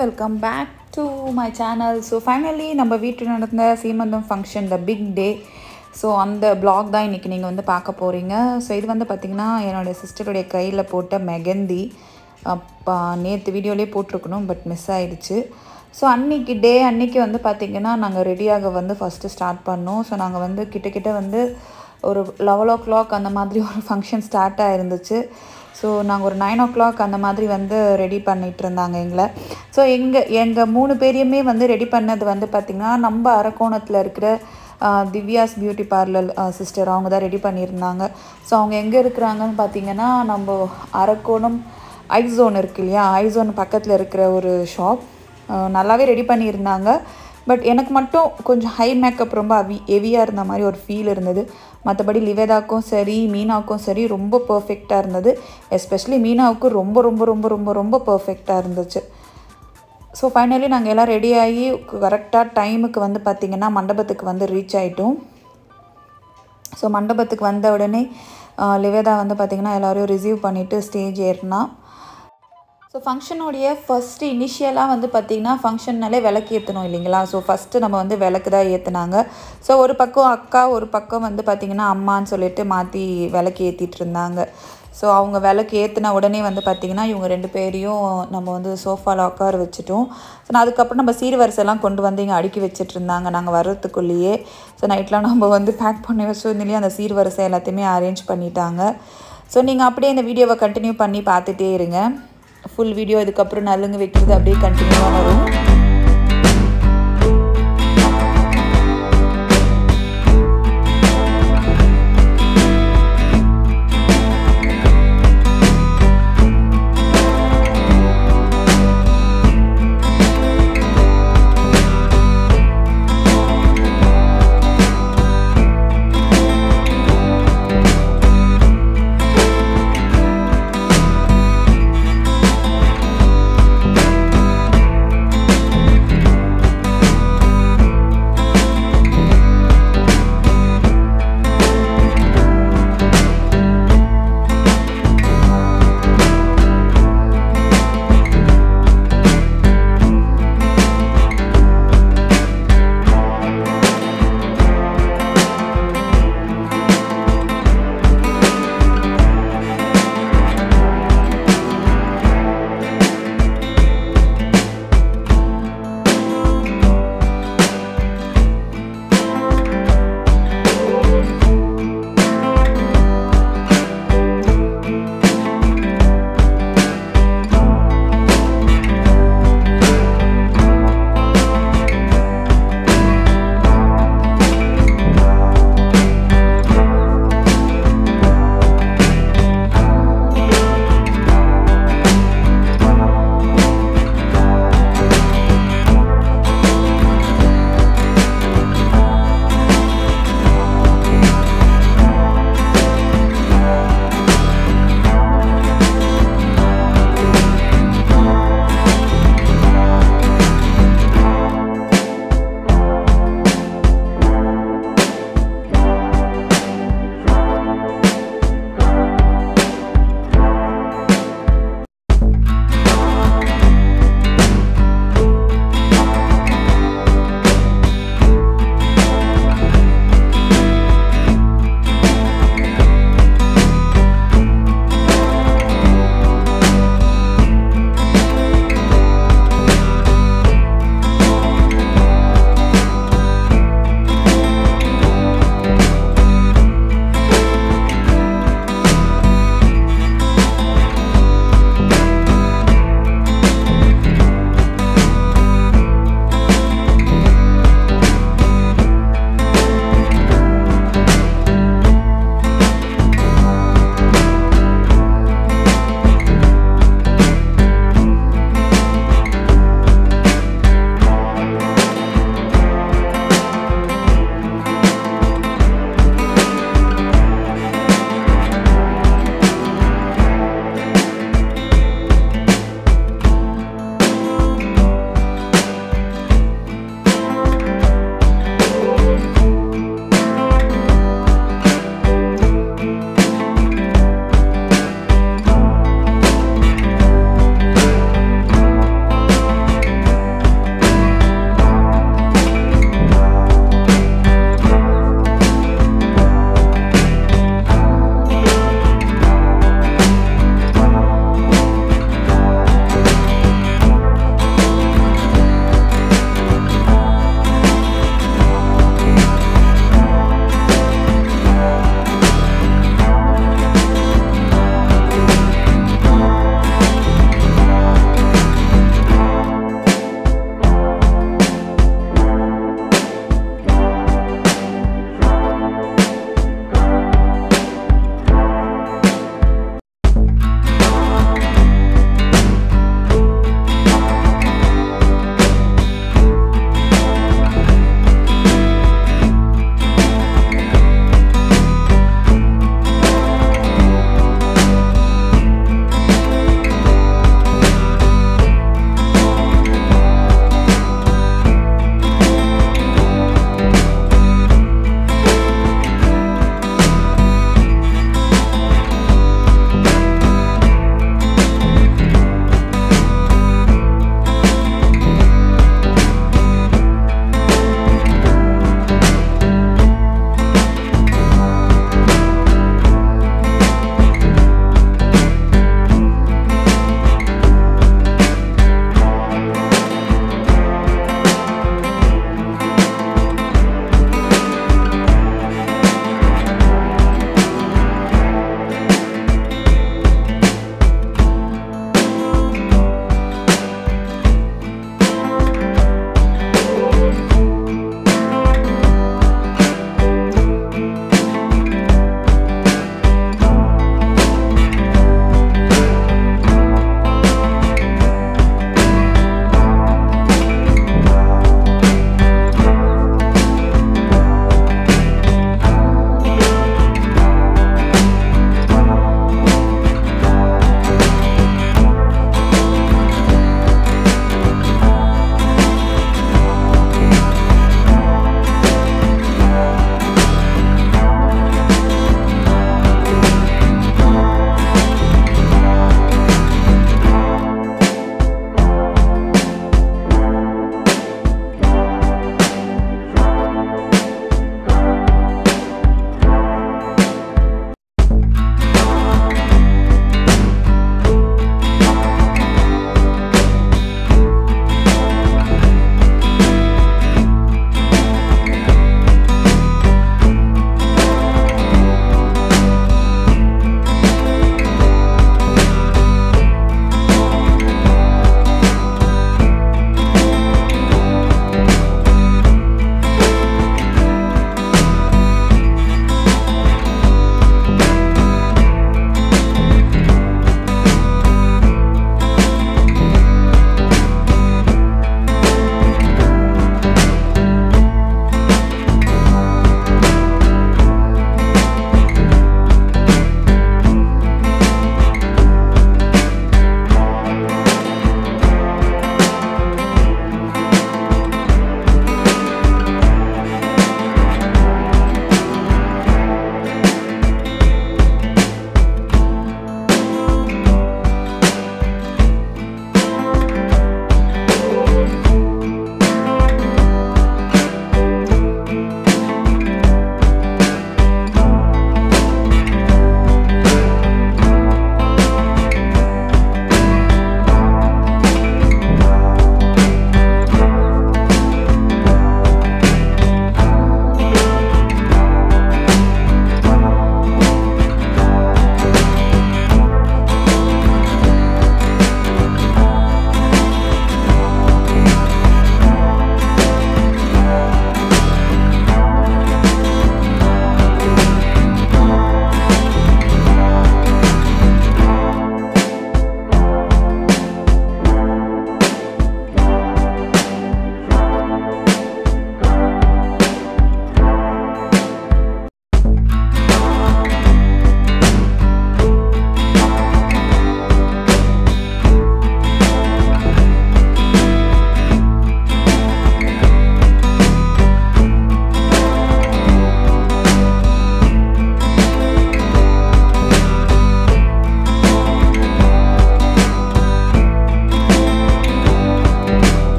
welcome back to my channel so finally நம்ம வீட்டில் நடந்த சீமந்தம் function the big day so அந்த பிளாக் தான் இன்றைக்கி நீங்கள் வந்து பார்க்க போகிறீங்க ஸோ இது வந்து பார்த்திங்கன்னா என்னோடய சிஸ்டருடைய கையில் போட்ட மெகந்தி அப்போ நேற்று வீடியோலேயே போட்டிருக்கணும் பட் மிஸ் ஆயிடுச்சு ஸோ அன்னைக்கு டே அன்னைக்கு வந்து பார்த்திங்கன்னா நாங்கள் ரெடியாக வந்து ஃபஸ்ட்டு ஸ்டார்ட் பண்ணோம் ஸோ நாங்கள் வந்து கிட்டக்கிட்ட வந்து ஒரு லெவல் ஓ கிளாக் அந்த மாதிரி ஒரு ஃபங்க்ஷன் ஸ்டார்ட் ஆயிருந்துச்சு ஸோ நாங்கள் ஒரு நைன் ஓ கிளாக் அந்த மாதிரி வந்து ரெடி பண்ணிகிட்டு இருந்தாங்க எங்களை ஸோ எங்கள் எங்கள் மூணு பேரையுமே வந்து ரெடி பண்ணது வந்து பார்த்திங்கன்னா நம்ம அரக்கோணத்தில் இருக்கிற ஆஹ், திவ்யாஸ் பியூட்டி பார்லர் சிஸ்டர் அவங்க தான் ரெடி பண்ணியிருந்தாங்க ஸோ அவங்க எங்கே இருக்கிறாங்கன்னு பார்த்தீங்கன்னா நம்ம அரக்கோணம் ஐசோன் இருக்கு இல்லையா ஐசோன் பக்கத்தில் இருக்கிற ஒரு ஷாப் நல்லாவே ரெடி பண்ணியிருந்தாங்க பட் எனக்கு மட்டும் கொஞ்சம் ஹை மேக்கப் ரொம்ப அவி ஹெவியாக இருந்த மாதிரி ஒரு ஃபீல் இருந்தது மற்றபடி லிவேதாக்கும் சரி மீனாவுக்கும் சரி ரொம்ப பர்ஃபெக்டாக இருந்தது எஸ்பெஷலி மீனாவுக்கு ரொம்ப ரொம்ப ரொம்ப ரொம்ப ரொம்ப பர்ஃபெக்டாக இருந்துச்சு ஸோ ஃபைனலி நாங்கள் எல்லாம் ரெடி ஆகி கரெக்டாக டைமுக்கு வந்து பார்த்திங்கன்னா மண்டபத்துக்கு வந்து ரீச் ஆகிட்டோம் ஸோ மண்டபத்துக்கு வந்த உடனே ஆஹ், லிவேதா வந்து பார்த்திங்கன்னா எல்லோரையும் ரிசீவ் பண்ணிவிட்டு ஸ்டேஜ் ஏறினா ஸோ ஃபங்க்ஷனுடைய ஃபஸ்ட்டு இனிஷியலாக வந்து பார்த்திங்கன்னா ஃபங்க்ஷன்னாலே விளக்கு ஏற்றணும் இல்லைங்களா ஸோ ஃபஸ்ட்டு நம்ம வந்து விளக்கு தான் ஏற்றுனாங்க ஸோ ஒரு பக்கம் அக்கா ஒரு பக்கம் வந்து பார்த்திங்கன்னா அம்மான்னு சொல்லிட்டு மாற்றி விளக்கு ஏற்றிட்டு இருந்தாங்க ஸோ அவங்க விளக்கு ஏற்றின உடனே வந்து பார்த்திங்கன்னா இவங்க ரெண்டு பேரையும் நம்ம வந்து சோஃபாவில் உட்கார வச்சுட்டோம் ஸோ நான் அதுக்கப்புறம் நம்ம சீர்வரிசைலாம் கொண்டு வந்து இங்கே அடுக்கி வச்சுட்டு இருந்தாங்க நாங்கள் வர்றதுக்குள்ளேயே ஸோ நைட்லாம் நம்ம வந்து பேக் பண்ணி வச்சிருந்தீங்களே அந்த சீர்வரிசை எல்லாத்தையுமே அரேஞ்ச் பண்ணிட்டாங்க ஸோ நீங்கள் அப்படியே இந்த வீடியோவை கண்டினியூ பண்ணி பார்த்துட்டே இருங்க ஃபுல் வீடியோ இதுக்கப்புறம் நலுங்கு வைக்கிறது அப்படியே கண்டினியூவாக வரும்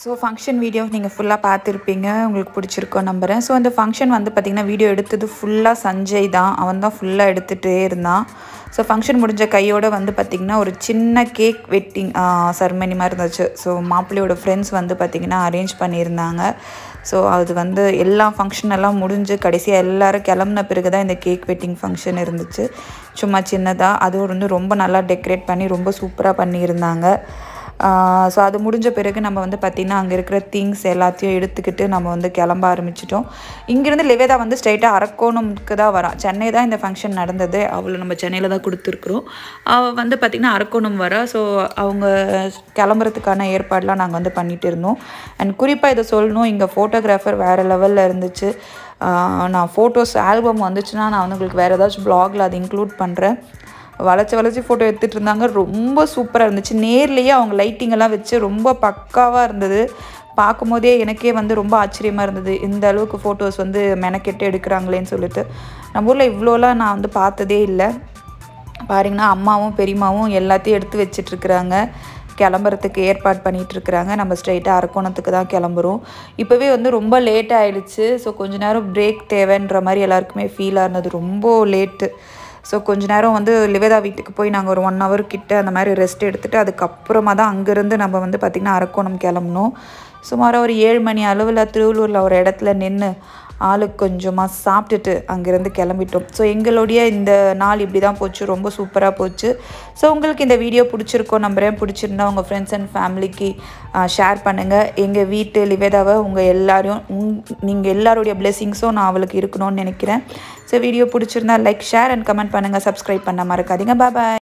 ஸோ ஃபங்க்ஷன் வீடியோ நீங்கள் ஃபுல்லாக பார்த்துருப்பீங்க உங்களுக்கு பிடிச்சிருக்கோம் நம்புகிறேன் ஸோ அந்த ஃபங்க்ஷன் வந்து பார்த்திங்கன்னா வீடியோ எடுத்தது ஃபுல்லாக சஞ்சய் தான் அவன் தான் ஃபுல்லாக எடுத்துகிட்டே இருந்தான் ஸோ ஃபங்க்ஷன் முடிஞ்ச கையோடு வந்து பார்த்திங்கன்னா ஒரு சின்ன கேக் வெட்டிங் சர்மனி மாதிரி இருந்துச்சு ஸோ மாப்பிள்ளையோட ஃப்ரெண்ட்ஸ் வந்து பார்த்திங்கன்னா அரேஞ்ச் பண்ணியிருந்தாங்க ஸோ அது வந்து எல்லா ஃபங்க்ஷன் எல்லாம் முடிஞ்சு கடைசியாக எல்லோரும் கிளம்புன பிறகு தான் இந்த கேக் வெட்டிங் ஃபங்க்ஷன் இருந்துச்சு சும்மா சின்னதாக அதுவும் வந்து ரொம்ப நல்லா டெக்கரேட் பண்ணி ரொம்ப சூப்பராக பண்ணியிருந்தாங்க ஸோ அது முடிஞ்ச பிறகு நம்ம வந்து பார்த்திங்கன்னா அங்கே இருக்கிற திங்ஸ் எல்லாத்தையும் எடுத்துக்கிட்டு நம்ம வந்து கிளம்ப ஆரம்பிச்சிட்டோம் இங்கேருந்து லிவேதா வந்து ஸ்ட்ரைட்டாக அரக்கோணம்க்கு தான் வரான் சென்னை தான் இந்த ஃபங்க்ஷன் நடந்தது அவளை நம்ம சென்னையில் தான் கொடுத்துருக்குறோம் அவள் வந்து பார்த்திங்கன்னா அரக்கோணம் வரா ஸோ அவங்க கிளம்புறதுக்கான ஏற்பாடெலாம் நாங்கள் வந்து பண்ணிகிட்டு இருந்தோம் அண்ட் குறிப்பாக இதை சொல்லணும் இங்கே ஃபோட்டோகிராஃபர் வேறு லெவலில் இருந்துச்சு நான் ஃபோட்டோஸ் ஆல்பம் வந்துச்சுன்னா நான் வந்து உங்களுக்கு வேறு ஏதாச்சும் ப்ளாகில் அதை இன்க்ளூட் பண்ணுறேன் வளைச்சி வளைச்சி ஃபோட்டோ எடுத்துகிட்டு இருந்தாங்க ரொம்ப சூப்பராக இருந்துச்சு நேர்லேயே அவங்க லைட்டிங் எல்லாம் வச்சு ரொம்ப பக்காவாக இருந்தது பார்க்கும்போதே எனக்கே வந்து ரொம்ப ஆச்சரியமாக இருந்தது இந்த அளவுக்கு ஃபோட்டோஸ் வந்து மெனக்கெட்டு எடுக்கிறாங்களேன்னு சொல்லிட்டு நம்ம ஊரில் இவ்வளோலாம் நான் வந்து பார்த்ததே இல்லை பாருங்கன்னா அம்மாவும் பெரியம்மாவும் எல்லாத்தையும் எடுத்து வச்சிட்ருக்குறாங்க கிளம்புறதுக்கு ஏற்பாடு பண்ணிகிட்டு இருக்கிறாங்க நம்ம ஸ்ட்ரைட்டாக அரக்கோணத்துக்கு தான் கிளம்புறோம் இப்போவே வந்து ரொம்ப லேட் ஆகிடுச்சு ஸோ கொஞ்ச நேரம் பிரேக் தேவைன்ற மாதிரி எல்லாருக்குமே ஃபீலாக இருந்தது ரொம்ப லேட்டு ஸோ கொஞ்ச நேரம் வந்து லிவேதா வீட்டுக்கு போய் நாங்கள் ஒரு ஒன் ஹவர் கிட்ட அந்த மாதிரி ரெஸ்ட் எடுத்துகிட்டு அதுக்கப்புறமா தான் அங்கேருந்து நம்ம வந்து பார்த்திங்கன்னா அரக்கோணம் கிளம்புனோம் சுமாராக ஒரு ஏழு மணி அளவில் திருவள்ளூரில் ஒரு இடத்துல நின்று ஆளுக்கு கொஞ்சமாக சாப்பிட்டுட்டு அங்கேருந்து கிளம்பிட்டோம் ஸோ எங்களுடைய இந்த நாள் இப்படி தான் போச்சு ரொம்ப சூப்பராக போச்சு ஸோ உங்களுக்கு இந்த வீடியோ பிடிச்சிருக்கோம் நம்புறேன் பிடிச்சிருந்தா உங்கள் ஃப்ரெண்ட்ஸ் அண்ட் ஃபேமிலிக்கு ஷேர் பண்ணுங்கள் எங்கள் வீட்டு லிவேதாவை உங்கள் எல்லாரையும் உங் நீங்கள் எல்லாருடைய பிளெஸிங்ஸும் நான் அவளுக்கு இருக்கணும்னு நினைக்கிறேன் ஸோ வீடியோ பிடிச்சிருந்தா லைக் ஷேர் அண்ட் கமெண்ட் பண்ணுங்கள் சப்ஸ்கிரைப் பண்ண மறக்காதீங்க பாய்